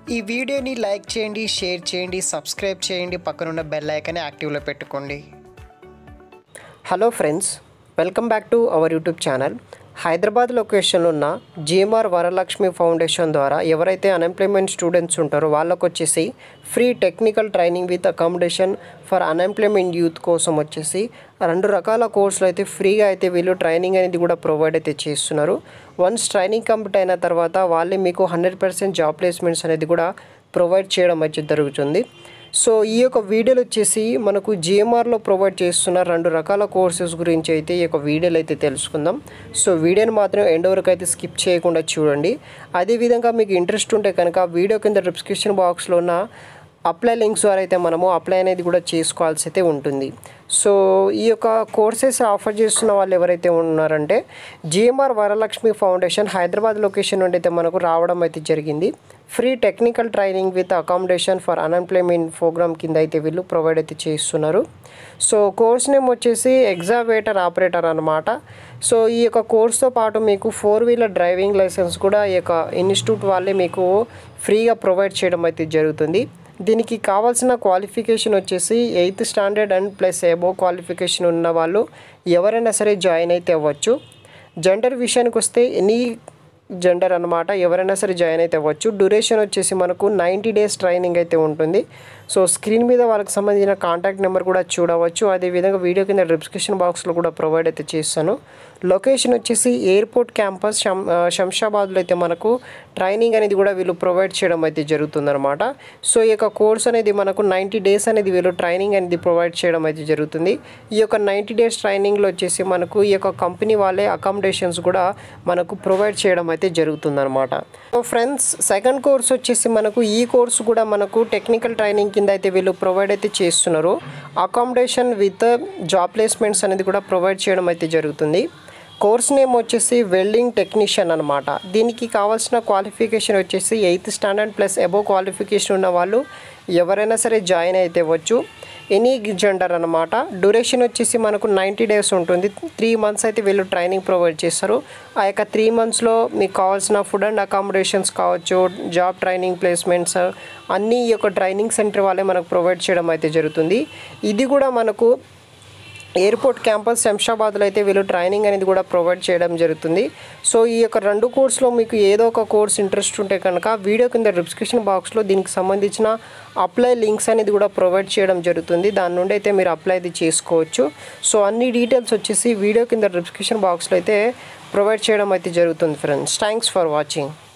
ఈ వీడియోని లైక్ చేయండి షేర్ చేయండి సబ్స్క్రైబ్ చేయండి పక్కనున్న బెల్ ఐకాన్ని యాక్టివ్లో పెట్టుకోండి hello friends welcome back to our YouTube channel Hyderabad లొకేషన్లో ఉన్న జిఎంఆర్ వరలక్ష్మి ఫౌండేషన్ ద్వారా ఎవరైతే అన్ఎంప్లాయ్మెంట్ స్టూడెంట్స్ ఉంటారో వాళ్ళకు వచ్చేసి free technical training with accommodation for unemployment youth కోసం వచ్చేసి రెండు రకాల కోర్సులు అయితే ఫ్రీగా అయితే వీళ్ళు ట్రైనింగ్ అనేది కూడా ప్రొవైడ్ అయితే చేస్తున్నారు వన్స్ ట్రైనింగ్ కంప్లీట్ అయిన తర్వాత వాళ్ళే మీకు హండ్రెడ్ పర్సెంట్ జాబ్ ప్లేస్మెంట్స్ అనేది కూడా ప్రొవైడ్ చేయడం అయితే జరుగుతుంది సో ఈ యొక్క వీడియోలు వచ్చేసి మనకు జిఎంఆర్లో ప్రొవైడ్ చేస్తున్న రెండు రకాల కోర్సెస్ గురించి అయితే ఈ యొక్క వీడియోలు అయితే తెలుసుకుందాం సో వీడియోని మాత్రం ఎండ్ వరకు అయితే స్కిప్ చేయకుండా చూడండి అదేవిధంగా మీకు ఇంట్రెస్ట్ ఉంటే కనుక వీడియో కింద డిస్క్రిప్షన్ బాక్స్లో ఉన్న అప్లై లింక్స్ ద్వారా అయితే మనము అప్లై అనేది కూడా చేసుకోవాల్సి అయితే ఉంటుంది సో ఈ యొక్క కోర్సెస్ ఆఫర్ చేస్తున్న వాళ్ళు ఎవరైతే ఉన్నారంటే జిఎంఆర్ వరలక్ష్మి ఫౌండేషన్ హైదరాబాద్ లొకేషన్ నుండి అయితే మనకు రావడం అయితే జరిగింది free technical training with accommodation for unemployment programme కింద అయితే వీళ్ళు ప్రొవైడ్ అయితే చేస్తున్నారు సో కోర్స్ నేమ్ వచ్చేసి ఎగ్జావేటర్ ఆపరేటర్ అనమాట సో ఈ యొక్క కోర్స్తో పాటు మీకు ఫోర్ వీలర్ డ్రైవింగ్ లైసెన్స్ కూడా ఈ యొక్క ఇన్స్టిట్యూట్ వాళ్ళే మీకు ఫ్రీగా ప్రొవైడ్ చేయడం అయితే జరుగుతుంది దీనికి కావాల్సిన క్వాలిఫికేషన్ వచ్చేసి eighth standard and plus above qualification ఉన్న వాళ్ళు ఎవరైనా సరే జాయిన్ అయితే అవ్వచ్చు జెండర్ విషయానికి వస్తే ఎనీ జెండర్ అనమాట ఎవరైనా సరే జాయిన్ అయితే అవ్వచ్చు డ్యూరేషన్ వచ్చేసి మనకు నైంటీ డేస్ ట్రైనింగ్ అయితే ఉంటుంది సో స్క్రీన్ మీద వాళ్ళకి సంబంధించిన కాంటాక్ట్ నెంబర్ కూడా చూడవచ్చు అదేవిధంగా వీడియో కింద డిస్క్రిప్షన్ బాక్స్లో కూడా ప్రొవైడ్ అయితే చేస్తాను లొకేషన్ వచ్చేసి ఎయిర్పోర్ట్ క్యాంపస్ శం ఆ, శంషాబాద్లో అయితే మనకు ట్రైనింగ్ అనేది కూడా వీళ్ళు ప్రొవైడ్ చేయడం అయితే జరుగుతుందన్నమాట సో ఈ యొక్క కోర్స్ అనేది మనకు నైంటీ డేస్ అనేది వీళ్ళు ట్రైనింగ్ అనేది ప్రొవైడ్ చేయడం అయితే జరుగుతుంది ఈ యొక్క నైంటీ డేస్ ట్రైనింగ్లో వచ్చేసి మనకు ఈ యొక్క కంపెనీ వాళ్ళే అకామిడేషన్స్ కూడా మనకు ప్రొవైడ్ చేయడం అయితే జరుగుతుందన్నమాట సో ఫ్రెండ్స్ సెకండ్ కోర్స్ వచ్చేసి మనకు ఈ కోర్స్ కూడా మనకు టెక్నికల్ ట్రైనింగ్ కింద అయితే వీళ్ళు ప్రొవైడ్ అయితే చేస్తున్నారు అకామిడేషన్ విత్ జాబ్ ప్లేస్మెంట్స్ అనేది కూడా ప్రొవైడ్ చేయడం అయితే జరుగుతుంది కోర్స్ నేమ్ వచ్చేసి వెల్డింగ్ టెక్నీషియన్ అనమాట దీనికి కావాల్సిన క్వాలిఫికేషన్ వచ్చేసి eighth standard plus above qualification ఉన్న వాళ్ళు ఎవరైనా సరే జాయిన్ అయితే వచ్చు ఎనీ జెండర్ అనమాట డ్యూరేషన్ వచ్చేసి మనకు నైంటీ డేస్ ఉంటుంది త్రీ మంత్స్ అయితే వీళ్ళు ట్రైనింగ్ ప్రొవైడ్ చేస్తారు ఆ యొక్క త్రీ మంత్స్లో మీకు కావాల్సిన ఫుడ్ అండ్ అకామిడేషన్స్ కావచ్చు జాబ్ ట్రైనింగ్ ప్లేస్మెంట్స్ అన్నీ ఈ యొక్క ట్రైనింగ్ సెంటర్ వాళ్ళే మనకు ప్రొవైడ్ చేయడం అయితే జరుగుతుంది ఇది కూడా మనకు ఎయిర్పోర్ట్ క్యాంపస్ శంషాబాద్లో అయితే వీళ్ళు ట్రైనింగ్ అనేది కూడా ప్రొవైడ్ చేయడం జరుగుతుంది సో ఈ యొక్క రెండు కోర్సులో మీకు ఏదో ఒక కోర్స్ ఇంట్రెస్ట్ ఉంటే కనుక వీడియో కింద డిస్క్రిప్షన్ బాక్స్లో దీనికి సంబంధించిన అప్లై లింక్స్ అనేది కూడా ప్రొవైడ్ చేయడం జరుగుతుంది దాని నుండి అయితే మీరు అప్లై అది చేసుకోవచ్చు సో అన్ని డీటెయిల్స్ వచ్చేసి వీడియో కింద డిస్క్రిప్షన్ బాక్స్లో అయితే ప్రొవైడ్ చేయడం అయితే జరుగుతుంది ఫ్రెండ్స్ థ్యాంక్స్ ఫర్ వాచింగ్